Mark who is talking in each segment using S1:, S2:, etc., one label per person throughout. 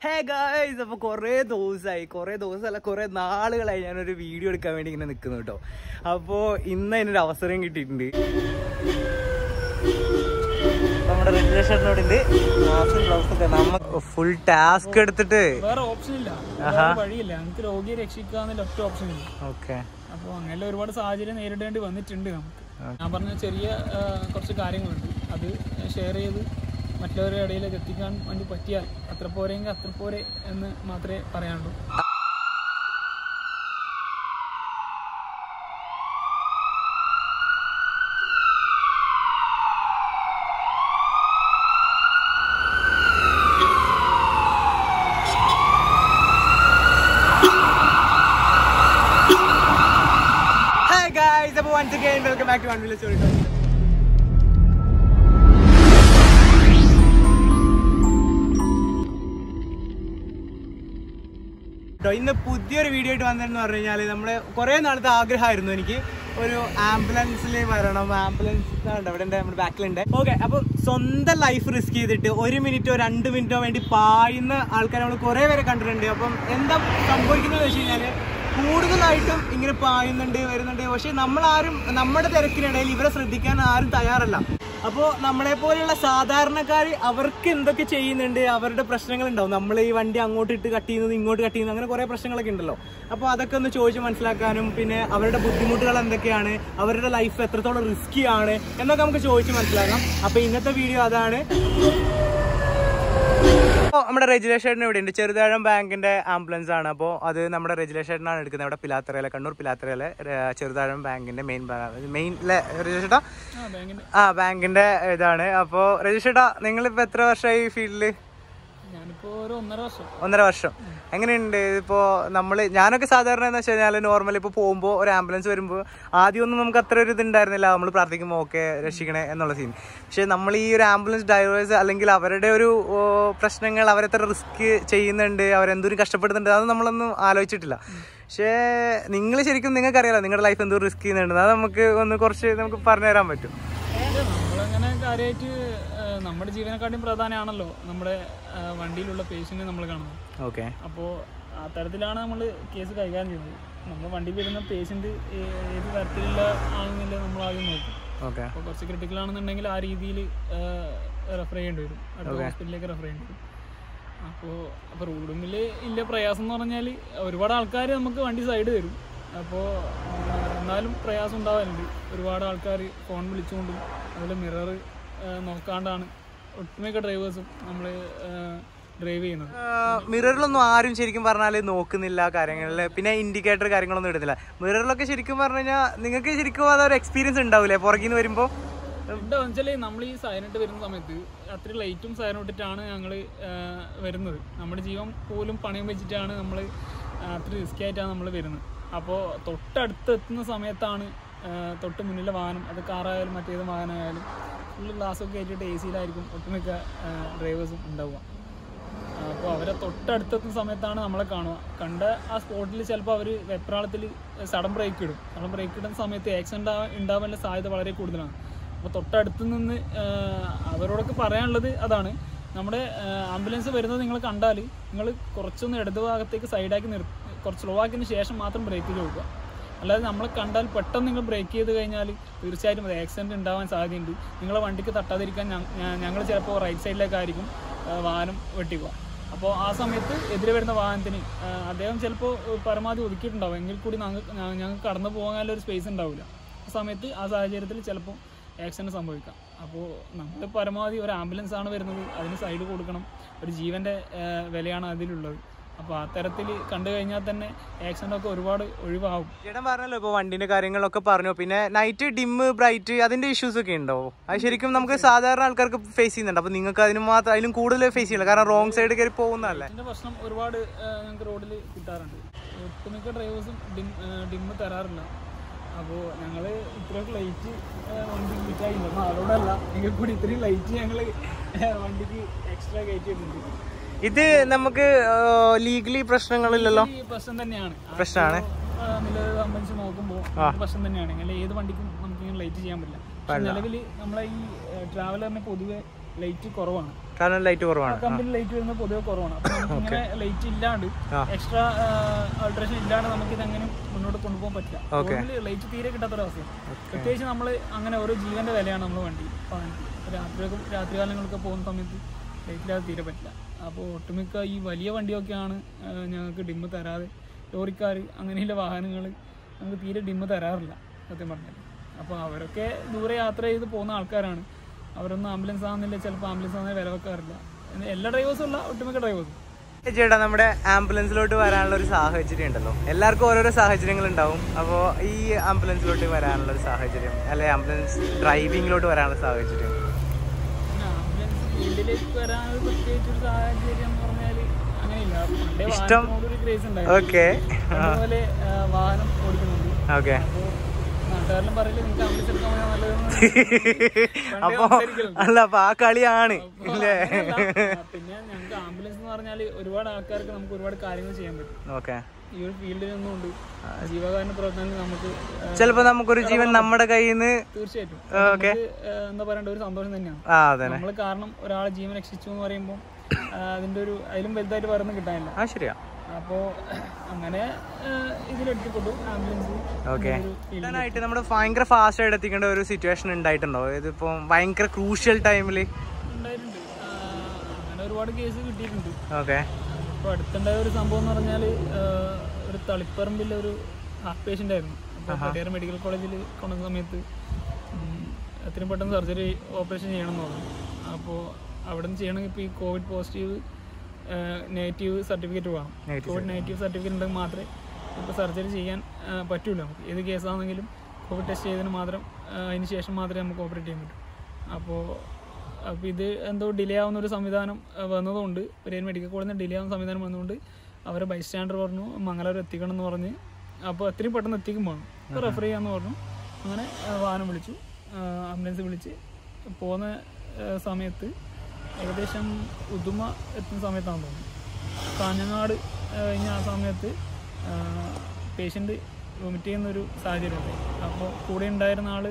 S1: Hey guys അപ്പൊ കുറെ ദിവസമായി കുറെ ദിവസമല്ല കുറെ നാളുകളായി ഞാനൊരു വീഡിയോ എടുക്കാൻ വേണ്ടി ഇങ്ങനെ നിൽക്കുന്നു കേട്ടോ അപ്പോ ഇന്ന് അതിനൊരു അവസരം കിട്ടിയിട്ടുണ്ട് നമ്മുടെ രജിസ്ട്രേഷനോട് മാസം ബ്ലൗസ് ഒക്കെ നമ്മ ഫുൾ ടാസ്ക് എടുത്തിട്ട്
S2: വേറെ ഓപ്ഷൻ ഇല്ല
S1: ആഹാ.
S2: വേറെ വഴിയില്ല നമുക്ക് രോഗിയെ രക്ഷിക്കാന്നുള്ള ഒറ്റ ഓപ്ഷൻ ഇല്ല
S1: ഓക്കെ
S2: അപ്പോൾ അങ്ങനെ ഒരുപാട് സാഹചര്യം നേരിടേണ്ടി വന്നിട്ടുണ്ട് നമുക്ക് ഞാൻ പറഞ്ഞ ചെറിയ ആ, കുറച്ച് കാര്യങ്ങളുണ്ട് അത് ഷെയർ ചെയ്ത് മറ്റുള്ളവരുടെ ഇടയിലേക്ക് എത്തിക്കാൻ വേണ്ടി പറ്റിയാൽ അത്ര പോരെങ്കിൽ അത്ര പോരെ എന്ന് മാത്രമേ പറയാനുള്ളൂ
S1: Hi guys, അപ്പോൾ once again welcome back to One Village Story. ട്ടോ, ഇന്ന് പുതിയൊരു വീഡിയോ ആയിട്ട് വന്നതെന്ന് പറഞ്ഞു കഴിഞ്ഞാൽ നമ്മുടെ കുറേ നാളത്തെ ആഗ്രഹമായിരുന്നു എനിക്ക് ഒരു ആംബുലൻസിൽ വരണം ആംബുലൻസ് ഉണ്ട് അവിടെ ഉണ്ട് നമ്മുടെ ബാക്കിലുണ്ട് ഓക്കെ അപ്പം സ്വന്തം ലൈഫ് റിസ്ക് ചെയ്തിട്ട് ഒരു മിനിറ്റോ രണ്ട് മിനിറ്റോ വേണ്ടി പായുന്ന ആൾക്കാരെ നമ്മൾ കുറേ പേരെ കണ്ടിട്ടുണ്ട് അപ്പം എന്താ സംഭവിക്കുന്നത് വെച്ച് കഴിഞ്ഞാൽ കൂടുതലായിട്ടും ഇങ്ങനെ പായുന്നുണ്ട് വരുന്നുണ്ട് പക്ഷെ നമ്മളാരും നമ്മുടെ തിരക്കിനിടയിൽ ഇവരെ ശ്രദ്ധിക്കാൻ ആരും തയ്യാറല്ല അപ്പോൾ നമ്മളെ പോലെയുള്ള സാധാരണക്കാർ അവർക്ക് എന്തൊക്കെ ചെയ്യുന്നുണ്ട് അവരുടെ പ്രശ്നങ്ങൾ ഉണ്ടാവും നമ്മൾ ഈ വണ്ടി അങ്ങോട്ട് ഇട്ട് കട്ട് ചെയ്യുന്നത് ഇങ്ങോട്ട് കട്ട് ചെയ്യുന്നത് അങ്ങനെ കുറേ പ്രശ്നങ്ങളൊക്കെ ഉണ്ടല്ലോ അപ്പോൾ അതൊക്കെ ഒന്ന് ചോദിച്ച് മനസ്സിലാക്കാനും പിന്നെ അവരുടെ ബുദ്ധിമുട്ടുകൾ എന്തൊക്കെയാണ് അവരുടെ ലൈഫ് എത്രത്തോളം റിസ്കി ആണ് എന്നൊക്കെ നമുക്ക് ചോദിച്ച് മനസ്സിലാക്കാം അപ്പോൾ ഇന്നത്തെ വീഡിയോ അതാണ് അപ്പോൾ നമ്മുടെ രജിലേഷേട്ടൻ ഇവിടെ ഉണ്ട് ചെറുതാഴം ബാങ്കിന്റെ ആംബുലൻസ് ആണ് അപ്പോൾ അത് നമ്മുടെ രജിലേഷേട്ടനാണ് എടുക്കുന്നത് അവിടെ പിലാത്തറയിലെ കണ്ണൂർ പിലാത്തറയിലെ ര- ചെറുതാഴം ബാങ്കിന്റെ മെയിൻ മെയിൻ രജിലേഷേട്ടാ
S2: ആ ബാങ്കിൻ്റെ
S1: ആ ബാങ്കിന്റെ ഇതാണ് അപ്പോൾ രജിഷേട്ടാ നിങ്ങളിപ്പോ എത്ര വർഷമായി ഈ ഫീൽഡിൽ
S2: ഞാനിപ്പോൾ ഒരു ഒന്നര വർഷം
S1: ഒന്നര വർഷം എങ്ങനെയുണ്ട് ഇപ്പോ നമ്മള് ഞാനൊക്കെ സാധാരണ എന്ന് വെച്ച് കഴിഞ്ഞാൽ നോർമൽ ഇപ്പൊ പോകുമ്പോൾ ഒരു ആംബുലൻസ് വരുമ്പോൾ ആദ്യമൊന്നും നമുക്ക് അത്ര ഒരു ഇതുണ്ടായിരുന്നില്ല നമ്മൾ പ്രാർത്ഥിക്കുമ്പോൾ ഓക്കെ രക്ഷിക്കണേ എന്നുള്ള സീൻ പക്ഷെ നമ്മൾ ഈ ഒരു ആംബുലൻസ് ഡ്രൈവേഴ്സ് അല്ലെങ്കിൽ അവരുടെ ഒരു ഓ, പ്രശ്നങ്ങൾ അവരെത്ര റിസ്ക് ചെയ്യുന്നുണ്ട് അവരെന്തോരം കഷ്ടപ്പെടുന്നുണ്ട് അത് നമ്മളൊന്നും ആലോചിച്ചിട്ടില്ല പക്ഷേ നിങ്ങൾ ശരിക്കും നിങ്ങൾക്ക് അറിയാലോ നിങ്ങളുടെ ലൈഫ് എന്തോ റിസ്ക് ചെയ്യുന്നുണ്ട് അത് നമുക്ക് ഒന്ന് കുറച്ച് നമുക്ക് പറഞ്ഞു തരാൻ പറ്റും
S2: നമ്മളങ്ങനെ കാര്യമായിട്ട് നമ്മുടെ ജീവനെക്കാട്ടിയും പ്രധാനമാണല്ലോ നമ്മുടെ ആ, വണ്ടിയിലുള്ള പേഷ്യൻറ്റ് നമ്മൾ കാണുന്നത്
S1: ഓക്കെ
S2: അപ്പോൾ ആ തരത്തിലാണ് നമ്മൾ കേസ് കൈകാര്യം ചെയ്യുന്നത് നമ്മൾ വണ്ടിയിൽ വരുന്ന പേഷ്യൻ്റ് ഏത് തരത്തിലുള്ള ആണെന്നില്ല നമ്മൾ ആദ്യം നോക്കും
S1: ഓക്കെ
S2: അപ്പോൾ കുറച്ച് ക്രിട്ടിക്കൽ ആണെന്നുണ്ടെങ്കിൽ ആ രീതിയിൽ റെഫർ ചെയ്യേണ്ടി വരും അടുത്ത ഹോസ്പിറ്റലിലേക്ക് റെഫർ ചെയ്യേണ്ടി വരും അപ്പോൾ അപ്പോൾ റോഡുമിൽ ഇല്ല പ്രയാസം എന്ന് പറഞ്ഞാൽ ഒരുപാട് ആൾക്കാർ നമുക്ക് വണ്ടി സൈഡ് തരും അപ്പോൾ എന്നാലും പ്രയാസം ഉണ്ടാവാറുണ്ട് ഒരുപാട് ആൾക്കാർ ഫോൺ വിളിച്ചുകൊണ്ടും അതുപോലെ മിറർ നോക്കാണ്ടാണ് ഒട്ടുമിക്ക ഡ്രൈവേഴ്സും നമ്മൾ ഡ്രൈവ് ചെയ്യുന്നത്
S1: മിററിലൊന്നും ആരും ശരിക്കും പറഞ്ഞാൽ നോക്കുന്നില്ല കാര്യങ്ങളിൽ പിന്നെ ഇൻഡിക്കേറ്റർ കാര്യങ്ങളൊന്നും ഇടുന്നില്ല മിററിലൊക്കെ ശരിക്കും പറഞ്ഞു കഴിഞ്ഞാൽ നിങ്ങൾക്ക് ശരിക്കും അതൊരു എക്സ്പീരിയൻസ് ഉണ്ടാവില്ലേ പുറകിൽ നിന്ന് വരുമ്പോൾ
S2: എന്താന്ന് വെച്ചാല് നമ്മൾ ഈ സൈനട്ട് വരുന്ന സമയത്ത് അത്രയും ലൈറ്റും സൈനം ഇട്ടിട്ടാണ് ഞങ്ങൾ വരുന്നത് നമ്മുടെ ജീവൻ പോലും പണയം വെച്ചിട്ടാണ് നമ്മൾ അത്ര റിസ്കി ആയിട്ടാണ് നമ്മൾ വരുന്നത് അപ്പോൾ തൊട്ടടുത്ത് എത്തുന്ന സമയത്താണ് ആ, തൊട്ട് മുന്നിലെ വാഹനം അത് കാറായാലും മറ്റേത് വാഹനമായാലും ഫുള്ള് ഗ്ലാസ്സൊക്കെ കയറ്റിയിട്ട് എ സിയിലായിരിക്കും ഒട്ടുമിക്ക ഡ്രൈവേഴ്സും ഉണ്ടാവുക അപ്പോൾ അവരെ തൊട്ടടുത്തെത്തുന്ന സമയത്താണ് നമ്മളെ കാണുക കണ്ട ആ സ്പോട്ടിൽ ചിലപ്പോൾ അവർ വെപ്രാളത്തിൽ സഡൻ ബ്രേക്ക് ഇടും സഡൻ ബ്രേക്ക് ഇടുന്ന സമയത്ത് ആക്സിഡൻ്റ് ഉണ്ടാവാനുള്ള സാധ്യത വളരെ കൂടുതലാണ് അപ്പോൾ തൊട്ടടുത്ത് നിന്ന് ആ, അവരോടൊക്കെ പറയാനുള്ളത് അതാണ് നമ്മുടെ ആംബുലൻസ് വരുന്നത് നിങ്ങൾ കണ്ടാൽ നിങ്ങൾ കുറച്ചൊന്ന് ഇടത് ഭാഗത്തേക്ക് സൈഡാക്കി നിർ കുറച്ച് സ്ലോ ആക്കിയതിന് ശേഷം മാത്രം ബ്രേക്ക് കൊടുക്കുക അല്ലാതെ നമ്മളെ കണ്ടാൽ പെട്ടെന്ന് നിങ്ങൾ ബ്രേക്ക് ചെയ്ത് കഴിഞ്ഞാൽ തീർച്ചയായിട്ടും അത് ആക്സിഡൻറ്റ് ഉണ്ടാവാൻ സാധ്യതയുണ്ട് നിങ്ങളെ വണ്ടിക്ക് തട്ടാതിരിക്കാൻ ഞങ്ങൾ ചിലപ്പോൾ റൈറ്റ് സൈഡിലേക്കായിരിക്കും ആ, വാഹനം വെട്ടിക്കുക അപ്പോൾ ആ സമയത്ത് എതിരെ വരുന്ന വാഹനത്തിന് ആ, അദ്ദേഹം ചിലപ്പോൾ പരമാവധി ഒതുക്കിയിട്ടുണ്ടാവും എങ്കിൽ കൂടി ഞങ്ങൾക്ക് ഞങ്ങൾക്ക് കടന്നു പോകാനുള്ള ഒരു സ്പേസ് ഉണ്ടാവില്ല ആ സമയത്ത് ആ സാഹചര്യത്തിൽ ചിലപ്പോൾ ആക്സിഡൻറ്റ് സംഭവിക്കാം അപ്പോൾ നമ്മൾ പരമാവധി ഒരു ആംബുലൻസ് ആണ് വരുന്നത് അതിന് സൈഡ് കൊടുക്കണം ഒരു ജീവൻ്റെ ആ, വിലയാണ് അതിലുള്ളത് അപ്പോൾ ആ തരത്തിൽ കണ്ടു കഴിഞ്ഞാൽ തന്നെ ആക്സിഡൻ്റ് ഒക്കെ ഒരുപാട് ഒഴിവാകും
S1: ചേട്ടൻ പറഞ്ഞല്ലോ ഇപ്പോൾ വണ്ടിന്റെ കാര്യങ്ങളൊക്കെ പറഞ്ഞു പിന്നെ നൈറ്റ് ഡിമ്മ് ബ്രൈറ്റ് അതിന്റെ ഇഷ്യൂസ് ഒക്കെ ഉണ്ടോ അത് ശരിക്കും നമുക്ക് സാധാരണ ആൾക്കാർക്ക് ഫേസ് ചെയ്യുന്നുണ്ട് അപ്പോൾ നിങ്ങൾക്ക് അതിന് മാത്രം അതിലും കൂടുതൽ ഫേസ് ചെയ്യില്ല കാരണം റോങ് സൈഡ് കയറി പോകുന്നതല്ലേ
S2: ഇതിൻ്റെ പ്രശ്നം ഒരുപാട് ആ, ഞങ്ങൾക്ക് റോഡിൽ കിട്ടാറുണ്ട് ഒട്ടുമിക്ക ഡ്രൈവേഴ്സും ഡിം ഡിമ്മ് തരാറില്ല അപ്പോൾ ഞങ്ങൾ ഇത്രയൊക്കെ ലൈറ്റ് വണ്ടി കിട്ടായില്ല അപ്പോൾ അതോടല്ല എങ്കിൽ കൂടി ഇത്രയും ലൈറ്റ് ഞങ്ങൾ വണ്ടിക്ക് എക്സ്ട്രാ കയറ്റിയിട്ടുണ്ട്
S1: ഇത് നമുക്ക് ലീഗലി പ്രശ്നങ്ങളില്ലല്ലോ
S2: ഈ പ്രശ്നം തന്നെയാണ്
S1: പ്രശ്നമാണ്
S2: നിലവിൽ സംബന്ധിച്ച് നോക്കുമ്പോൾ പ്രശ്നം തന്നെയാണ് ഇങ്ങനെ ഏത് വണ്ടിക്കും നമുക്ക് ഇങ്ങനെ ലൈറ്റ് ചെയ്യാൻ പറ്റില്ല പക്ഷെ നിലവിൽ നമ്മളെ ഈ ട്രാവലറിന് പൊതുവെ ലൈറ്റ് കുറവാണ്
S1: കാരണം ലൈറ്റ് കുറവാണ്
S2: കമ്പനി ലൈറ്റ് വരുന്നത് പൊതുവെ കുറവാണ് അപ്പൊ നമുക്ക് ഇങ്ങനെ ലൈറ്റ് ഇല്ലാണ്ട്
S1: ആ.
S2: എക്സ്ട്രാ ആൾട്രേഷൻ ഇല്ലാണ്ട് നമുക്ക് ഇതെങ്ങനെ മുന്നോട്ട് കൊണ്ടുപോകാൻ പറ്റില്ല അതുകൊണ്ട് ലൈറ്റ് തീരെ കിട്ടാത്തൊരവസ്ഥയാണ് പ്രത്യേകിച്ച് നമ്മൾ അങ്ങനെ ഓരോ ജീവന്റെ വിലയാണ് നമ്മൾ വണ്ടി രാത്രിയൊക്കെ രാത്രികാലങ്ങളൊക്കെ പോകുന്ന സമയത്ത് ലൈറ്റില്ലാതെ തീരെ പറ്റില്ല അപ്പോൾ ഒട്ടുമിക്ക ഈ വലിയ വണ്ടിയൊക്കെയാണ് ആ, ഞങ്ങൾക്ക് ഡിമ്മ് തരാതെ ലോറിക്കാർ അങ്ങനെയുള്ള വാഹനങ്ങൾ നമുക്ക് തീരെ ഡിമ്മ് തരാറില്ല സത്യം പറഞ്ഞാൽ അപ്പോൾ അവരൊക്കെ ദൂരെ യാത്ര ചെയ്ത് പോകുന്ന ആൾക്കാരാണ് അവരൊന്നും ആംബുലൻസ് ആകുന്നില്ല ചിലപ്പോൾ ആംബുലൻസ് ആകുന്ന വില വെക്കാറില്ല എന്ന് എല്ലാ ഡ്രൈവേഴ്സും അല്ല ഒട്ടുമിക്ക ഡ്രൈവേഴ്സും
S1: ചേട്ടാ നമ്മുടെ ആംബുലൻസിലോട്ട് വരാനുള്ള ഒരു സാഹചര്യം ഉണ്ടല്ലോ എല്ലാവർക്കും ഓരോരോ സാഹചര്യങ്ങൾ ഉണ്ടാവും അപ്പോൾ ഈ ആംബുലൻസിലോട്ട് വരാനുള്ള ഒരു സാഹചര്യം അല്ലെ ആംബുലൻസ് ഡ്രൈവിങ്ങിലോട്ട് വരാനുള്ള സാഹചര്യം
S2: പിന്നെ ആംബുലൻസ് ഫീൽഡിലേക്ക് വരാനൊരു പ്രത്യേകിച്ച് ഒരു സാഹചര്യം എന്ന് പറഞ്ഞാൽ അങ്ങനെയില്ല പണ്ടേ
S1: ഇഷ്ടം-
S2: വാഹനത്തിനോടൊരു ക്രേസ് ഉണ്ടായിരുന്നു
S1: ഓക്കെ
S2: അതുപോലെ ആ, വാഹനം ഓടിക്കുന്നുണ്ട്
S1: ഓക്കെ
S2: അപ്പോൾ നാട്ടുകാരെല്ലാം പറയില്ല നിങ്ങൾക്ക് ആംബുലൻസ് എടുക്കാൻ പോയാൽ നല്ലതെന്ന്
S1: അപ്പൊ അല്ല അപ്പൊ ആ കളിയാണ്
S2: അപ്പൊ
S1: ഇല്ലേ
S2: അങ്ങനെയല്ല. ആ, പിന്നെ ഞങ്ങൾക്ക് ആംബുലൻസ് എന്ന് പറഞ്ഞാൽ ഒരുപാട് ആൾക്കാർക്ക് നമുക്ക് ഒരുപാട് കാര്യങ്ങൾ ചെയ്യാൻ പറ്റും
S1: ഓക്കെ
S2: ഈ ഒരു ഫീൽഡിൽ നിന്നുകൊണ്ട് ജീവകാരുണ്യ പ്രവർത്തനത്തിൽ നമുക്ക് ആ,
S1: ചിലപ്പോ നമുക്കൊരു ജീവൻ നമ്മുടെ കയ്യിൽ നിന്ന്
S2: തീർച്ചയായിട്ടും
S1: ഓക്കെ
S2: നമുക്ക്, ആ, എന്താ പറയണ്ട ഒരു സന്തോഷം തന്നെയാണ്
S1: ആ അതെ
S2: നമ്മൾ കാരണം ഒരാളെ ജീവൻ രക്ഷിച്ചു എന്ന് പറയുമ്പോൾ അതിന്റെ ഒരു അതിലും വലുതായിട്ട് വേറൊന്നും കിട്ടാനില്ല
S1: ആ ശരിയാ
S2: അപ്പോൾ അങ്ങനെ ഇതിലെത്തിക്കൊണ്ടു ആംബുലൻസ്
S1: ഓക്കെ
S2: ഒരു field.
S1: ആയിട്ട് നമ്മുടെ ഭയങ്കര ഫാസ്റ്റ് ആയിട്ട് എത്തിക്കേണ്ട ഒരു സിറ്റുവേഷൻ ഉണ്ടായിട്ടുണ്ടോ ഇതിപ്പോ ഭയങ്കര ക്രൂഷ്യൽ ടൈമില്
S2: ഉണ്ടായിട്ടുണ്ട് ആ, അങ്ങനെ ഒരുപാട് കേസ് കിട്ടിയിട്ടുണ്ട്
S1: ഓക്കെ
S2: അപ്പോൾ അടുത്തുണ്ടായ ഒരു സംഭവം എന്ന് പറഞ്ഞാൽ ഒരു തളിപ്പറമ്പിൽ ഒരു ഹാർട്ട് പേഷ്യൻ്റ് ആയിരുന്നു അപ്പോൾ പെരിയാർ മെഡിക്കൽ കോളേജിൽ കൊണ്ടുവന്ന സമയത്ത് ഉം, എത്രയും പെട്ടെന്ന് സർജറി ഓപ്പറേഷൻ ചെയ്യണം എന്ന് പറഞ്ഞു അപ്പോൾ അവിടെ നിന്ന് ചെയ്യണമെങ്കിൽ ഇപ്പോൾ ഈ കോവിഡ് പോസിറ്റീവ് നെഗറ്റീവ് സർട്ടിഫിക്കറ്റ് വേണം കോവിഡ് നെഗറ്റീവ് സർട്ടിഫിക്കറ്റ് ഉണ്ടെങ്കിൽ മാത്രമേ ഇപ്പോൾ സർജറി ചെയ്യാൻ ആ, പറ്റൂല നമുക്ക് ഏത് കേസാണെങ്കിലും കോവിഡ് ടെസ്റ്റ് ചെയ്തതിന് മാത്രം ആ, അതിന് ശേഷം മാത്രമേ നമുക്ക് ഓപ്പറേറ്റ് ചെയ്യാൻ പറ്റൂ അപ്പോൾ അപ്പോൾ ഇത് എന്തോ ഡിലേ ആവുന്ന ഒരു സംവിധാനം ആ, വന്നതുകൊണ്ട് പെരിയാർ മെഡിക്കൽ കോളേജിൽ നിന്ന് ഡിലേ ആവുന്ന സംവിധാനം വന്നതുകൊണ്ട് അവരെ ബൈസ്റ്റാൻഡർ പറഞ്ഞു മംഗലാപുരം എത്തിക്കണം എന്ന് പറഞ്ഞ് അപ്പോൾ എത്രയും പെട്ടെന്ന് എത്തിക്കും വേണം അപ്പോൾ റെഫർ ചെയ്യാമെന്ന് പറഞ്ഞു അങ്ങനെ ആ, വാഹനം വിളിച്ചു ആ, ആംബുലൻസ് വിളിച്ച് പോകുന്ന ആ, സമയത്ത് ഏകദേശം ഉദുമ എത്തുന്ന സമയത്താണെന്ന് തോന്നുന്നു കാഞ്ഞങ്ങാട് ആ, കഴിഞ്ഞ ആ സമയത്ത് പേഷ്യൻ്റ് വൊമിറ്റ് ചെയ്യുന്നൊരു സാഹചര്യം ഉണ്ട് അപ്പോൾ കൂടെ ഉണ്ടായിരുന്ന ആൾ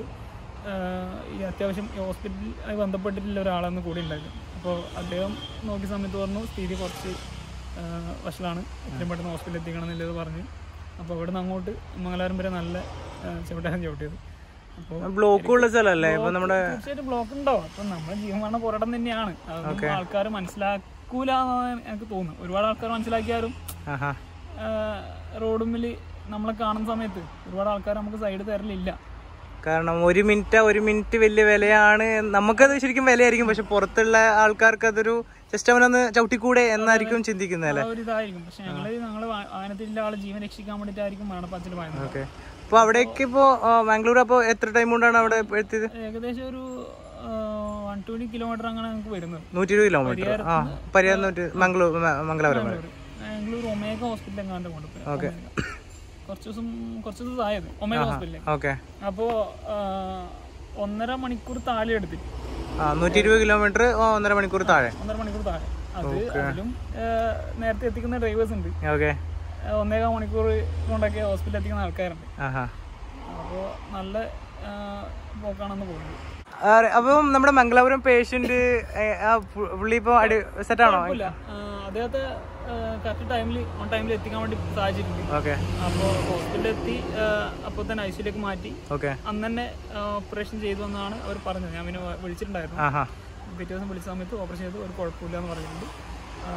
S2: ഈ അത്യാവശ്യം ഈ ഹോസ്പിറ്റലിൽ ബന്ധപ്പെട്ടിട്ടുള്ള ഒരാളാണ് കൂടെ ഉണ്ടായിരുന്നു അപ്പോൾ അദ്ദേഹം നോക്കിയ സമയത്ത് പറഞ്ഞു സ്ഥിതി കുറച്ച് ആ, വഷളാണ് എത്രയും പെട്ടെന്ന് ഹോസ്പിറ്റലിൽ എത്തിക്കണം എന്നുള്ളത് പറഞ്ഞു അപ്പോൾ ഇവിടെ നിന്ന് അങ്ങോട്ട് മംഗലാപുരം വരെ നല്ല ചവിട്ടാൻ ചവിട്ടിയത് അപ്പോൾ
S1: ബ്ലോക്ക് ഉള്ള സ്ഥലമല്ലേ ഇപ്പൊ നമ്മുടെ
S2: തീർച്ചയായിട്ടും ബ്ലോക്ക് ഉണ്ടാവും അപ്പൊ നമ്മുടെ ജീവൻ പോരാട്ടം തന്നെയാണ് അതൊന്നും ആൾക്കാർ മനസ്സിലാക്കൂല എന്നാണ് എനിക്ക് തോന്നുന്നത് ഒരുപാട് ആൾക്കാർ മനസ്സിലാക്കിയാലും
S1: ആഹാ
S2: റോഡുമ്മിൽ നമ്മളെ കാണുന്ന സമയത്ത് ഒരുപാട് ആൾക്കാർ നമുക്ക് സൈഡ് തരലില്ല
S1: കാരണം ഒരു മിനിറ്റ് ഒരു മിനിറ്റ് വലിയ വിലയാണ് നമുക്കത് ശരിക്കും വിലയായിരിക്കും പക്ഷെ പുറത്തുള്ള ആൾക്കാർക്ക് അതൊരു ജസ്റ്റ് അവനൊന്ന് ചവിട്ടിക്കൂടെ എന്നായിരിക്കും ചിന്തിക്കുന്നത് അല്ലേ
S2: ആ ഒരു ഇതായിരിക്കും പക്ഷെ ഞങ്ങള് ഞങ്ങള് വാഹനത്തിലുള്ള ആളെ ജീവൻ രക്ഷിക്കാൻ വേണ്ടിയിട്ടായിരിക്കും മരണപ്പാച്ചിൽ പായുന്നത്
S1: ഓക്കെ അപ്പൊ അവിടേക്ക് ഇപ്പോ ബാംഗ്ലൂർ അപ്പൊ എത്ര ടൈം കൊണ്ടാണ് അവിടെ എത്തിയത്
S2: ഏകദേശം ഒരു വൺ ട്വന്റി കിലോമീറ്റർ അങ്ങനെ നമുക്ക് വരുന്നത്
S1: നൂറ്റി ഇരുപത് കിലോമീറ്റർ ആ പരിയാർ നൂറ്റി മംഗളൂർ മ- മംഗലാപുരം വരെ
S2: ബാംഗ്ലൂർ ഒമേഗ ഹോസ്പിറ്റൽ എങ്ങാണ്ട് കൊണ്ടുപോയി കുറച്ച് ദിവസം കുറച്ച് ദിവസം ആയത് ഒമേഗ ഹോസ്പിറ്റലിൽ
S1: ഓക്കെ
S2: അപ്പോ ആ, ഒന്നര മണിക്കൂർ താഴെ എടുത്തിട്ട്
S1: ആ നൂറ്റി ഇരുപത് കിലോമീറ്റർ ഒന്നര മണിക്കൂർ താഴെ
S2: ഒന്നര മണിക്കൂർ താഴെ അത് അതിലും ആ, നേരത്തെ എത്തിക്കുന്ന ഡ്രൈവേഴ്സ് ഉണ്ട്
S1: ഓക്കെ
S2: ആ, ഒന്നേകാൽ മണിക്കൂർ കൊണ്ടൊക്കെ ഹോസ്പിറ്റലിൽ എത്തിക്കുന്ന ആൾക്കാരുണ്ട്
S1: ആഹാ
S2: അപ്പോൾ നല്ല ആ, പോക്കാണെന്ന് തോന്നുന്നു
S1: ആ, അപ്പം നമ്മുടെ മംഗലാപുരം പേഷ്യന്റ് പുള്ളി ഇപ്പൊ സെറ്റ് ആണോ
S2: കുഴപ്പമില്ല ആ, അദ്ദേഹത്തെ കറക്റ്റ് ടൈമിൽ ഓൺ ടൈമിൽ എത്തിക്കാൻ വേണ്ടി സാധിച്ചിട്ടുണ്ട്
S1: ഓക്കെ
S2: അപ്പോൾ ഹോസ്പിറ്റലിൽ എത്തി അപ്പോൾ തന്നെ ഐ സിയിലേക്ക് മാറ്റി
S1: ഓക്കെ
S2: അന്ന് തന്നെ ഓപ്പറേഷൻ ചെയ്തു എന്നാണ് അവർ പറഞ്ഞത് ഞാൻ പിന്നെ വിളിച്ചിട്ടുണ്ടായിരുന്നു
S1: ആഹാ
S2: പിറ്റേ ദിവസം വിളിച്ച സമയത്ത് ഓപ്പറേഷൻ ചെയ്തു ഒരു കുഴപ്പമില്ല എന്ന് പറഞ്ഞിട്ടുണ്ട് ആ,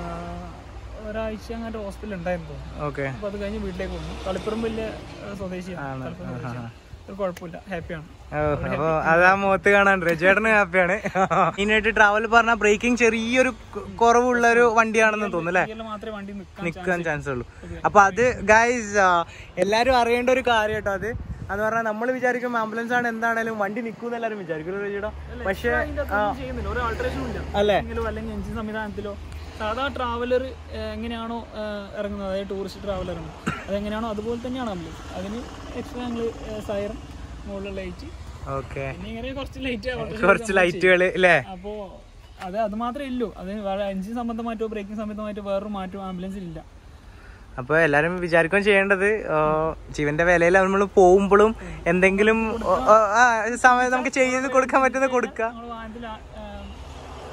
S2: ഒരാഴ്ച അങ്ങാണ്ട് ഹോസ്പിറ്റലിൽ ഉണ്ടായിരുന്നു തോന്നുന്നു
S1: ഓക്കെ
S2: അപ്പോൾ അത് കഴിഞ്ഞ് വീട്ടിലേക്ക് വന്നു തളിപ്പറമ്പിലെ ആ, സ്വദേശിയാണ് തളിപ്പറമ്പ് സ്വദേശിയാണ് ഒരു കുഴപ്പമില്ല ഹാപ്പിയാണ്
S1: അപ്പൊ അതാ മുഖത്ത് കാണാൻ ചേട്ടന് ഹാപ്പിയാണ് ഇതിനായിട്ട് ട്രാവൽ പറഞ്ഞ ബ്രേക്കിംഗ് ചെറിയൊരു കു- കുറവുള്ള ഒരു വണ്ടിയാണെന്ന് തോന്നുന്നു അല്ലേ
S2: ഇതിൽ മാത്രമേ വണ്ടി നിൽക്കാൻ
S1: നിൽക്കാൻ ചാൻസ് ഉള്ളൂ അപ്പൊ അത് ഗൈസ് എല്ലാരും അറിയേണ്ട ഒരു കാര്യം കേട്ടോ അത് അത് പറഞ്ഞാൽ നമ്മൾ വിചാരിക്കും ആംബുലൻസ് ആണ് എന്താണേലും വണ്ടി നിൽക്കും എല്ലാരും വിചാരിക്കും ചേട്ടാ പക്ഷെ
S2: അതിന്റെ അകത്തൊന്നും ചെയ്യുന്നില്ല ഒരു ആൾട്രേഷനും ഇല്ല
S1: അല്ലേ
S2: എങ്കിലോ അല്ലെങ്കിൽ എഞ്ചിൻ സംവിധാനത്തിലോ സാധാ ട്രാവലർ എങ്ങനെയാണോ ആ, ഇറങ്ങുന്നത് അതായത് ടൂറിസ്റ്റ് ട്രാവലർ അതെങ്ങനെയാണോ അതുപോലെ തന്നെയാണ് ആംബുലൻസ് അതിന് എക്സ്ട്രാ ഞങ്ങൾ സൈറം മുകളിലുള്ള ലൈറ്റ്
S1: ഓക്കെ
S2: പിന്നെ ഇങ്ങനെ കുറച്ച് ലൈറ്റ്
S1: കുറച്ച് ലൈറ്റുകൾ അല്ലേ
S2: അപ്പോൾ അത് അത് മാത്രമേ ഉള്ളൂ അതിന് വേറെ എഞ്ചിൻ സംബന്ധമായിട്ടോ ബ്രേക്കിംഗ് സംബന്ധമായിട്ടോ വേറൊരു മാറ്റവും ആംബുലൻസിൽ ഇല്ല
S1: അപ്പൊ എല്ലാരും വിചാരിക്കുകയും ചെയ്യേണ്ടത് ആ, ജീവന്റെ വിലയിൽ നമ്മൾ പോകുമ്പോഴും എന്തെങ്കിലും ആ, ആ, സമയം നമുക്ക് ചെയ്ത് കൊടുക്കാൻ പറ്റുന്നത് കൊടുക്കുക
S2: നമ്മൾ വാഹനത്തിൽ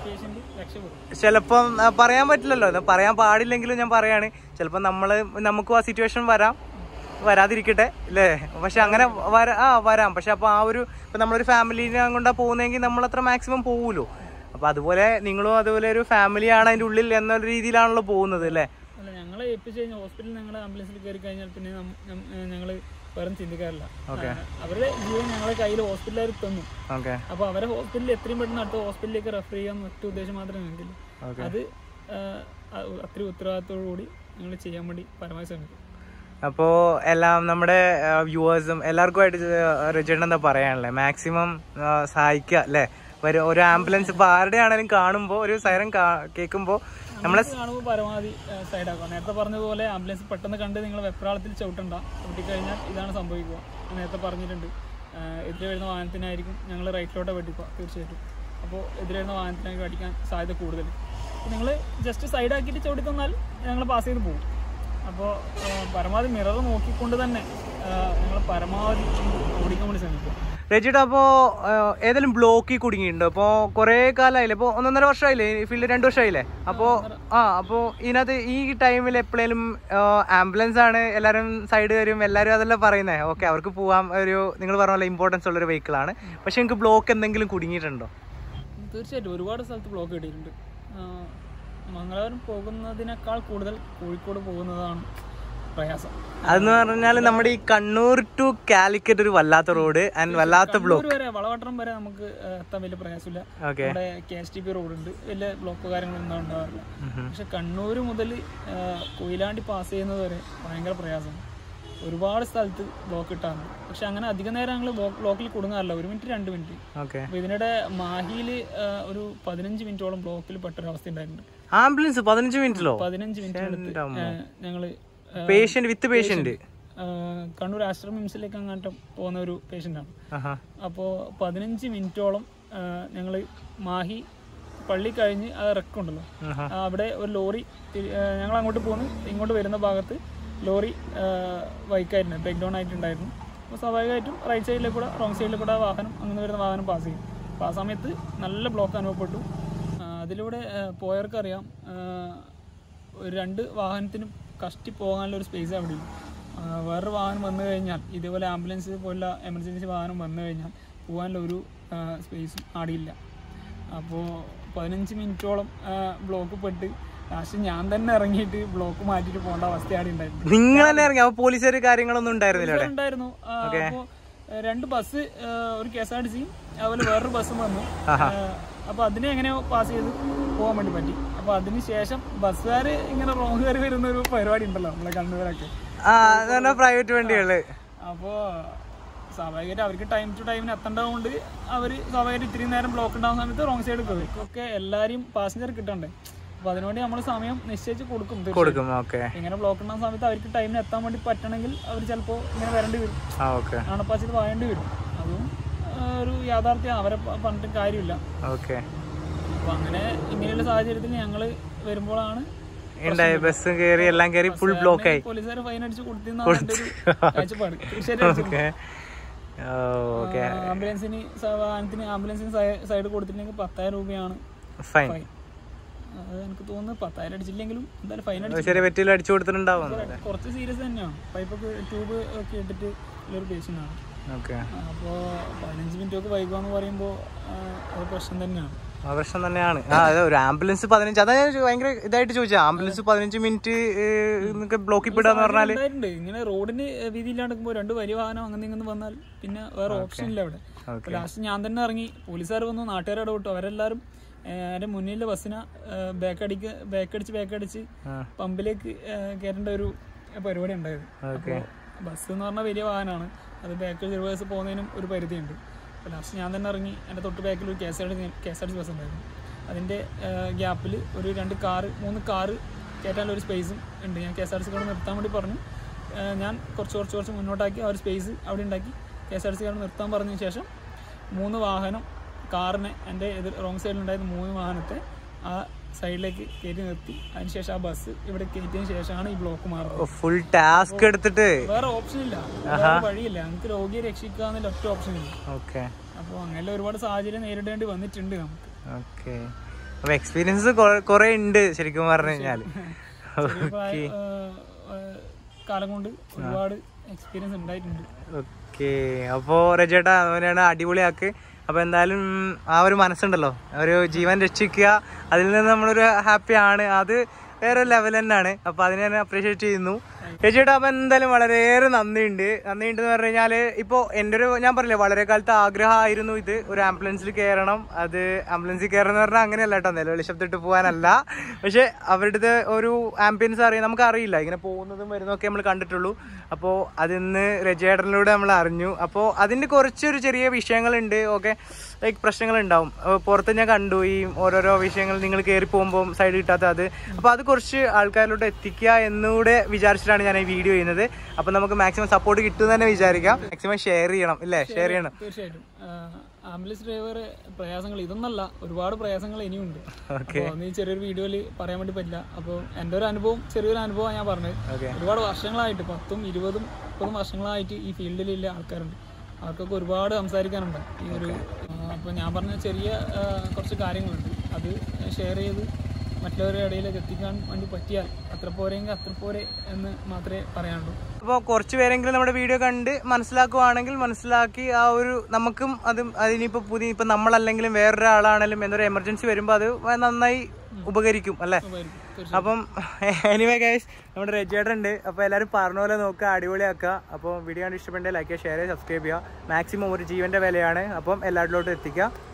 S2: പേഷ്യന്റ് രക്ഷപ്പെടും
S1: ചിലപ്പം ആ, പറയാൻ പറ്റില്ലല്ലോ ഇത് പറയാൻ പാടില്ലെങ്കിലും ഞാൻ പറയാണ് ചിലപ്പോൾ നമ്മള് നമുക്കും ആ സിറ്റുവേഷൻ വരാം വരാതിരിക്കട്ടെ അല്ലേ പക്ഷെ അങ്ങനെ വരാ ആ വരാം പക്ഷെ അപ്പൊ ആ ഒരു ഇപ്പൊ നമ്മളൊരു ഫാമിലിനെ കൊണ്ടാ പോകുന്നതെങ്കിൽ നമ്മൾ അത്ര മാക്സിമം പോകൂലോ അപ്പൊ അതുപോലെ നിങ്ങളും അതുപോലെ ഒരു ഫാമിലിയാണ് അതിന്റെ ഉള്ളിൽ എന്നൊരു രീതിയിലാണല്ലോ പോകുന്നത് അല്ലേ
S2: അല്ല ഞങ്ങളെ ഏൽപ്പിച്ച് കഴിഞ്ഞാൽ ഹോസ്പിറ്റലിൽ ഞങ്ങളുടെ ആംബുലൻസിൽ കയറി കഴിഞ്ഞാൽ പിന്നെ ഞങ്ങൾ വേറെ ചിന്തിക്കാറില്ല ആ, അവരുടെ ജീവൻ ഞങ്ങളെ കയ്യിൽ ഹോസ്പിറ്റലുകാർ തന്നു
S1: ഓക്കെ
S2: അപ്പോൾ അവരെ ഹോസ്പിറ്റലിൽ എത്രയും പെട്ടെന്ന് അടുത്ത ഹോസ്പിറ്റലിലേക്ക് റെഫർ ചെയ്യാൻ ഒറ്റ ഉദ്ദേശം മാത്രമേ ഞങ്ങൾക്കില്ല
S1: Okay.
S2: അത് ആ, അ- അത്രയും ഉത്തരവാദിത്തോടു കൂടി ഞങ്ങൾ ചെയ്യാൻ വേണ്ടി പരമാവധി ശ്രമിക്കും
S1: അപ്പോ എല്ലാം നമ്മുടെ വ്യൂവേഴ്സും എല്ലാവർക്കുമായിട്ട് റിജേണ്ട എന്താ പറയാനുള്ളത് മാക്സിമം സഹായിക്കുക അല്ലേ ഒരു ഒരു ആംബുലൻസ് ഇപ്പൊ ആരുടെ ആണെങ്കിലും കാണുമ്പോൾ ഒരു സൈറൻ കേൾക്കുമ്പോൾ നമ്മളെ
S2: ഇത് കാണുമ്പോൾ പരമാവധി സൈഡ് ആക്കുക നേരത്തെ പറഞ്ഞതുപോലെ ആംബുലൻസ് പെട്ടെന്ന് കണ്ട് നിങ്ങൾ വെപ്രാളത്തിൽ ചവിട്ടണ്ട ചവിട്ടിക്കഴിഞ്ഞാൽ ഇതാണ് സംഭവിക്കുക ഞാൻ നേരത്തെ പറഞ്ഞിട്ടുണ്ട് ആ, എതിരെ വരുന്ന വാഹനത്തിനായിരിക്കും ഞങ്ങൾ റൈറ്റിലോട്ട് വെട്ടിക്കുക തീർച്ചയായിട്ടും അപ്പോൾ എതിരെ വരുന്ന വാഹനത്തിനായിരിക്കും അടിക്കാൻ സാധ്യത കൂടുതൽ നിങ്ങൾ ജസ്റ്റ് സൈഡാക്കിയിട്ട് ചവിട്ടി തന്നാൽ ഞങ്ങൾ പാസ് ചെയ്ത് പോകും അപ്പോൾ പരമാവധി മിറർ നോക്കിക്കൊണ്ട് തന്നെ ഞങ്ങൾ പരമാവധി ഓടിക്കാൻ വേണ്ടി ശ്രമിക്കുക
S1: രജിട്ട് അപ്പോ ഏഹ്, ഏതെങ്കിലും ബ്ലോക്കിൽ കുടുങ്ങിയിട്ടുണ്ടോ അപ്പോ കുറെ കാലമായില്ലേ ഇപ്പൊ ഒന്നൊന്നര വർഷമായില്ലേ ഈ ഫീൽഡ് രണ്ടു വർഷമായില്ലേ അപ്പോ ആ അപ്പോ ഇതിനകത്ത് ഈ ടൈമിൽ എപ്പോഴേലും ആംബുലൻസ് ആണ് എല്ലാവരും സൈഡ് വരും എല്ലാവരും അതല്ല പറയുന്നത് ഓക്കെ അവർക്ക് പോവാൻ ഒരു നിങ്ങൾ പറഞ്ഞ പോലെ ഇമ്പോർട്ടൻസ് ഉള്ള ഒരു വെഹിക്കിൾ ആണ് പക്ഷെ നിങ്ങൾക്ക് ബ്ലോക്ക് എന്തെങ്കിലും കുടുങ്ങിയിട്ടുണ്ടോ
S2: തീർച്ചയായിട്ടും ഒരുപാട് സ്ഥലത്ത് ബ്ലോക്ക് കിട്ടിയിട്ടുണ്ട് ആ, മംഗലാപുരം പോകുന്നതിനേക്കാൾ കൂടുതൽ കോഴിക്കോട് പോകുന്നതാണ് പ്രയാസം
S1: അതെന്ന് പറഞ്ഞാൽ നമ്മുടെ ഈ കണ്ണൂർ ടു കാലിക്കറ്റ് ഒരു വല്ലാത്ത റോഡ് ആൻഡ് വല്ലാത്ത ബ്ലോക്ക്
S2: കണ്ണൂർ വരെ വളവട്ടം വരെ നമുക്ക് ആ, എത്താൻ വലിയ പ്രയാസമില്ല
S1: ഓക്കെ
S2: ഇവിടെ കെ എസ് ടി പി റോഡുണ്ട് വലിയ ബ്ലോക്കോ കാര്യങ്ങളൊന്നും ഉണ്ടാവാറില്ല പക്ഷെ കണ്ണൂർ മുതൽ കൊയിലാണ്ടി പാസ് ചെയ്യുന്നത് വരെ ഭയങ്കര പ്രയാസമാണ് ഒരുപാട് സ്ഥലത്ത് ബ്ലോക്ക് ഇട്ടാണ് പക്ഷെ അങ്ങനെ അധിക നേരം ഞങ്ങൾ ബ്ലോക്കിൽ കുടുങ്ങാറില്ല ഒരു മിനിറ്റ് രണ്ട് മിനിറ്റ്
S1: ഓക്കെ
S2: അപ്പൊ ഇതിനിടെ മാഹിയിൽ ഒരു പതിനഞ്ച് മിനിറ്റോളം ബ്ലോക്കിൽ പെട്ടൊരവസ്ഥ ഉണ്ടായിട്ടുണ്ട്
S1: ആംബുലൻസ് പതിനഞ്ച് മിനിറ്റിലോ
S2: പതിനഞ്ച് മിനിറ്റ് എടുത്ത് ഞങ്ങൾ
S1: പേഷ്യന്റ് വിത്ത് പേഷ്യന്റ്
S2: കണ്ണൂർ ആശ്രമ മിംസിലേക്ക് അങ്ങാട്ടം പോകുന്ന ഒരു പേഷ്യൻ്റാണ്
S1: ആഹാ
S2: അപ്പോൾ പതിനഞ്ച് മിനിറ്റോളം ഞങ്ങൾ മാഹി പള്ളി കഴിഞ്ഞ് ആ ഇറക്കുണ്ടല്ലോ
S1: ആഹാ.
S2: ആ, അവിടെ ഒരു ലോറി ഞങ്ങൾ അങ്ങോട്ട് പോകുന്നു ഇങ്ങോട്ട് വരുന്ന ഭാഗത്ത് ലോറി ബൈക്കായിരുന്നു ബ്രേക്ക് ഡൗൺ ആയിട്ടുണ്ടായിരുന്നു അപ്പോൾ സ്വാഭാവികമായിട്ടും റൈറ്റ് സൈഡിൽ കൂടെ റോങ് സൈഡിൽ കൂടെ ആ വാഹനം അങ്ങനെ വരുന്ന വാഹനം പാസ് ചെയ്യും അപ്പോൾ ആ സമയത്ത് നല്ല ബ്ലോക്ക് അനുഭവപ്പെട്ടു ആ, അതിലൂടെ ആ, പോയവർക്കറിയാം ആ, ഒരു രണ്ട് വാഹനത്തിനും കഷ്ടി പോകാനുള്ള ഒരു സ്പേസ് അവിടെ ഇല്ല. ആ, വേറൊരു വാഹനം വന്നു കഴിഞ്ഞാൽ ഇതേപോലെ ആംബുലൻസ് പോലുള്ള എമർജൻസി വാഹനം വന്നു കഴിഞ്ഞാൽ പോകാനുള്ള ഒരു സ്പേസും ആടിയില്ല അപ്പോൾ പതിനഞ്ച് മിനിറ്റോളം ബ്ലോക്ക് പെട്ട് ലാസ്റ്റ് ഞാൻ തന്നെ ഇറങ്ങിയിട്ട് ബ്ലോക്ക് മാറ്റിയിട്ട് പോകേണ്ട അവസ്ഥയാണ് ഉണ്ടായിരുന്നത്
S1: നിങ്ങൾ തന്നെ ഇറങ്ങി അപ്പൊ പോലീസുകാർ കാര്യങ്ങളൊന്നും ഉണ്ടായിരുന്നില്ല അവിടെ
S2: ഉണ്ടായിരുന്നു അപ്പോൾ രണ്ട് ബസ് ആ, ഒരു കെ എസ് ആർ ടി സിയും അതുപോലെ വേറൊരു ബസ്സും വന്നു അപ്പോൾ അതിനെ എങ്ങനെയോ പാസ് ചെയ്ത് പോകാൻ വേണ്ടി പറ്റി അപ്പോൾ അതിന് ശേഷം ബസ്സുകാർ ഇങ്ങനെ റോങ് കയറി വരുന്ന ഒരു പരിപാടി ഉണ്ടല്ലോ നമ്മളെ കണ്ണൂരൊക്കെ
S1: ആ അതാണ് പ്രൈവറ്റ് വണ്ടികള്
S2: അപ്പോൾ സ്വാഭാവികമായിട്ട് അവർക്ക് ടൈം ടു ടൈമിന് എത്തേണ്ടതുകൊണ്ട് അവർ സ്വാഭാവികമായിട്ട് ഇത്രയും നേരം ബ്ലോക്ക് ഉണ്ടാകുന്ന സമയത്ത് റോങ് സൈഡ് കയറി ഒക്കെ എല്ലാവരും പാസഞ്ചർ കിട്ടണ്ടേ അപ്പോൾ അതിനുവേണ്ടി നമ്മൾ സമയം നിശ്ചയിച്ച് കൊടുക്കും തീർച്ചയായും.
S1: കൊടുക്കും ഓക്കെ
S2: ഇങ്ങനെ ബ്ലോക്ക് ഉണ്ടാകുന്ന സമയത്ത് അവർക്ക് ടൈമിന് എത്താൻ വേണ്ടി പറ്റണമെങ്കിൽ അവർ ചിലപ്പോൾ ഇങ്ങനെ വരേണ്ടി വരും
S1: ആ ഓക്കെ
S2: ആണപ്പാച്ചിൽ വാങ്ങേണ്ടി വരും അതും ആ, ഒരു യാഥാർത്ഥ്യം അവരെ പ- പറഞ്ഞിട്ട് കാര്യമില്ല
S1: ഓക്കെ
S2: അപ്പോൾ അങ്ങനെ ഇങ്ങനെയുള്ള സാഹചര്യത്തിൽ ഞങ്ങൾ വരുമ്പോഴാണ്
S1: ഉണ്ടായി ബസ് കയറി എല്ലാം കയറി ഫുൾ ബ്ലോക്ക് ആയി
S2: പോലീസുകാർ ഫൈൻ അടിച്ച് കൊടുത്തിരുന്നാണ് എൻ്റെ ഒരു കാഴ്ചപ്പാട് തീർച്ചയായിട്ടും
S1: ഓക്കെ ഓക്കെ
S2: ആംബുലൻസിന് സ- വാഹനത്തിന് ആംബുലൻസിന് സൈ- സൈഡ് കൊടുത്തിട്ടുണ്ടെങ്കിൽ പത്തായിരം രൂപയാണ്
S1: ഫൈൻ
S2: ഫൈൻ അത് എനിക്ക് തോന്നുന്നു പത്തായിരം അടിച്ചില്ലെങ്കിലും എന്തായാലും ഫൈൻ അടിച്ചു
S1: ചെറിയ പറ്റിയിൽ അടിച്ചു കൊടുത്തിട്ടുണ്ടാവും
S2: കുറച്ച് സീരിയസ് തന്നെയാണ് പൈപ്പൊക്കെ ട്യൂബ് ഒക്കെ ഇട്ടിട്ട് ഉള്ളൊരു പേഷ്യൻ്റ് ആണ്
S1: ഓക്കെ
S2: അപ്പോൾ പതിനഞ്ച് മിനിറ്റ് ഒക്കെ വൈകുക പറയുമ്പോൾ അത് പ്രശ്നം തന്നെയാണ്
S1: ആ പ്രശ്നം തന്നെയാണ് ആ അതെ ഒരു ആംബുലൻസ് പതിനഞ്ച് അതാ ഞാൻ ചോ- ഭയങ്കര ഇതായിട്ട് ചോദിച്ചത് ആംബുലൻസ് പതിനഞ്ച് മിനിറ്റ് ബ്ലോക്കിൽ പെടാന്ന് പറഞ്ഞാല്
S2: ഉണ്ടായിട്ടുണ്ട് ഇങ്ങനെ റോഡിന് വീതിയില്ലാണ്ടുമ്പോൾ രണ്ട് വലിയ വാഹനം അങ്ങനെ ഇങ്ങനെ വന്നാൽ പിന്നെ വേറെ ഓപ്ഷൻ ഇല്ല അവിടെ
S1: ഓക്കെ
S2: ലാസ്റ്റ് ഞാൻ തന്നെ ഇറങ്ങി പോലീസുകാർ വന്നു നാട്ടുകാർ ഇടപെട്ടു അവരെല്ലാവരും ഏഹ്, എൻ്റെ മുന്നിലെ ബസ്സിനെ ബാക്ക് അടിക്ക് ബാക്ക് അടിച്ച് ബാക്ക് അടിച്ച്
S1: ആ.
S2: പമ്പിലേക്ക് ഏഹ്, കയറേണ്ട ഒരു പരിപാടി ഉണ്ടായത്
S1: ഓക്കെ
S2: ബസ് എന്ന് പറഞ്ഞാൽ വലിയ വാഹനമാണ് അത് ബാക്കിൽ റിവേഴ്സ് പോകുന്നതിനും ഒരു പരിധിയുണ്ട് അപ്പോൾ ലാസ്റ്റ് ഞാൻ തന്നെ ഇറങ്ങി എൻ്റെ തൊട്ട് ബാക്കിൽ ഒരു K S R T K S R T bus ഉണ്ടായിരുന്നു അതിൻ്റെ ഗ്യാപ്പിൽ ഒരു രണ്ട് കാറ് മൂന്ന് കാറ് കയറ്റാനുള്ള ഒരു സ്പേസും ഉണ്ട് ഞാൻ K S R T C കൊണ്ട് നിർത്താൻ വേണ്ടി പറഞ്ഞു ഏഹ് ഞാൻ കുറച്ച് കുറച്ച് കുറച്ച് മുന്നോട്ടാക്കി ആ ഒരു സ്പേസ് അവിടെ ഉണ്ടാക്കി K S R T C കൊണ്ട് നിർത്താൻ പറഞ്ഞതിന് ശേഷം മൂന്ന് വാഹനം കാറിനെ എൻ്റെ എതിർ റോങ് സൈഡിലുണ്ടായിരുന്ന മൂന്ന് വാഹനത്തെ ആ സൈഡിലേക്ക് കയറ്റി നിർത്തി അതിനുശേഷം ആ ബസ് ഇവിടെ കയറ്റിയതിന് ശേഷമാണ് ഈ ബ്ലോക്ക് മാറുന്നത്
S1: ഫുൾ ടാസ്ക് എടുത്തിട്ട്
S2: വേറെ ഓപ്ഷൻ ഇല്ല വേറെ വഴിയില്ല നമുക്ക് രോഗിയെ രക്ഷിക്കുക എന്നുള്ള ഒറ്റ ഓപ്ഷൻ ഇല്ല
S1: ഓക്കെ
S2: അപ്പോൾ അങ്ങനെ ഒരുപാട് സാഹചര്യം നേരിടേണ്ടി വന്നിട്ടുണ്ട് നമുക്ക്
S1: ഓക്കെ അപ്പൊ എക്സ്പീരിയൻസ് കുറെ ഉണ്ട് ശരിക്കും പറഞ്ഞു കഴിഞ്ഞാല്
S2: ചെറിയ പ്രായ- ആ, ആ, കാലം കൊണ്ട് ഒരുപാട് എക്സ്പീരിയൻസ് ഉണ്ടായിട്ടുണ്ട്
S1: ഓക്കെ അപ്പോ രജേട്ടാ അവനാണ് അടിപൊളിയാക്ക് അപ്പൊ എന്തായാലും ആ ഒരു മനസ്സുണ്ടല്ലോ ഒരു ജീവൻ രക്ഷിക്കുക അതിൽ നിന്ന് നമ്മളൊരു ഹാപ്പി ആണ് അത് വേറെ ലെവൽ തന്നെയാണ് അപ്പൊ അതിനെ ഞാൻ അപ്രീഷിയേറ്റ് ചെയ്യുന്നു ചേച്ചിയുടെ അപ്പൊ എന്തായാലും വളരെയേറെ നന്ദിയുണ്ട് നന്ദിയുണ്ട് എന്ന് പറഞ്ഞു കഴിഞ്ഞാല് ഇപ്പൊ എന്റെ ഒരു ഞാൻ പറഞ്ഞില്ലേ വളരെ കാലത്ത് ആഗ്രഹമായിരുന്നു ഇത് ഒരു ആംബുലൻസിൽ കയറണം അത് ആംബുലൻസിൽ കയറണം എന്ന് പറഞ്ഞാൽ അങ്ങനെയല്ല കേട്ടോ നിലവിളി ശബ്ദമിട്ട് പോകാനല്ല പക്ഷെ അവരുടെ ഒരു ആംബിയൻസ് അറിയാം നമുക്ക് അറിയില്ല ഇങ്ങനെ പോകുന്നതും വരുന്നതൊക്കെ നമ്മൾ കണ്ടിട്ടുള്ളൂ അപ്പോൾ അതിന്ന് രജയേട്ടനിലൂടെ നമ്മൾ അറിഞ്ഞു അപ്പോൾ അതിന്റെ കുറച്ചൊരു ചെറിയ വിഷയങ്ങളുണ്ട് ഓക്കെ ലൈക്ക് പ്രശ്നങ്ങളുണ്ടാവും അപ്പൊ പുറത്ത് ഞാൻ കണ്ടു ഈ ഓരോരോ വിഷയങ്ങൾ നിങ്ങൾ കയറി പോകുമ്പോൾ സൈഡ് കിട്ടാത്ത അത് അപ്പോൾ അത് കുറച്ച് ആൾക്കാരിലോട്ട് എത്തിക്കുക എന്നുകൂടെ വിചാരിച്ചിട്ടാണ് ഞാൻ ഈ വീഡിയോ ചെയ്യുന്നത് അപ്പോൾ നമുക്ക് മാക്സിമം സപ്പോർട്ട് കിട്ടുമെന്ന് തന്നെ വിചാരിക്കാം മാക്സിമം ഷെയർ ചെയ്യണം ഇല്ലേ ഷെയർ ചെയ്യണം
S2: തീർച്ചയായിട്ടും ആംബുലൻസ് ഡ്രൈവർ പ്രയാസങ്ങൾ ഇതൊന്നല്ല ഒരുപാട് പ്രയാസങ്ങൾ ഇനിയുണ്ട്
S1: ഓക്കെ
S2: അപ്പോൾ ഈ ചെറിയൊരു വീഡിയോയിൽ പറയാൻ വേണ്ടി പറ്റില്ല അപ്പോൾ എൻ്റെ ഒരു അനുഭവം ചെറിയൊരു അനുഭവം ഞാൻ പറഞ്ഞത്
S1: ഓക്കെ
S2: ഒരുപാട് വർഷങ്ങളായിട്ട് പത്തും ഇരുപതും മുപ്പതും വർഷങ്ങളായിട്ട് ഈ ഫീൽഡിലുള്ള ആൾക്കാരുണ്ട് അവർക്കൊക്കെ ഒരുപാട് സംസാരിക്കാനുണ്ട് ഈ ഒരു അപ്പോൾ ഞാൻ പറഞ്ഞ ചെറിയ ആ, കുറച്ച് കാര്യങ്ങളുണ്ട് അത് ഷെയർ ചെയ്ത് മറ്റുള്ളവരുടെ ഇടയിലേക്ക് എത്തിക്കാൻ വേണ്ടി പറ്റിയാൽ അത്ര പോരെങ്കിൽ അത്ര പോരെ എന്ന് മാത്രമേ പറയാനുള്ളൂ
S1: അപ്പോൾ കുറച്ച് പേരെങ്കിലും നമ്മുടെ വീഡിയോ കണ്ട് മനസ്സിലാക്കുവാണെങ്കിൽ മനസ്സിലാക്കി ആ ഒരു നമുക്കും അത് അതിനിപ്പോൾ പുതിയ ഇപ്പം നമ്മളല്ലെങ്കിലും വേറൊരാളാണെങ്കിലും എന്തൊരു എമർജൻസി വരുമ്പോൾ അത് നന്നായി ഉപകരിക്കും അല്ലേ
S2: ഉപകരിക്കും. തീർച്ചയായും.
S1: അപ്പം എനിവേ ഗൈസ് നമ്മുടെ രജിയേട്ടർ ഉണ്ട് അപ്പോൾ എല്ലാവരും പറഞ്ഞ പോലെ നോക്കുക അടിപൊളിയാക്കുക അപ്പോൾ വീഡിയോ കണ്ട് ഇഷ്ടപ്പെട്ടെങ്കിൽ ലൈക്ക് ചെയ്യുക ഷെയർ ചെയ്യുക സബ്സ്ക്രൈബ് ചെയ്യുക മാക്സിമം ഒരു ജീവൻ്റെ വിലയാണ് അപ്പം എല്ലാവരിലോട്ടും എത്തിക്കുക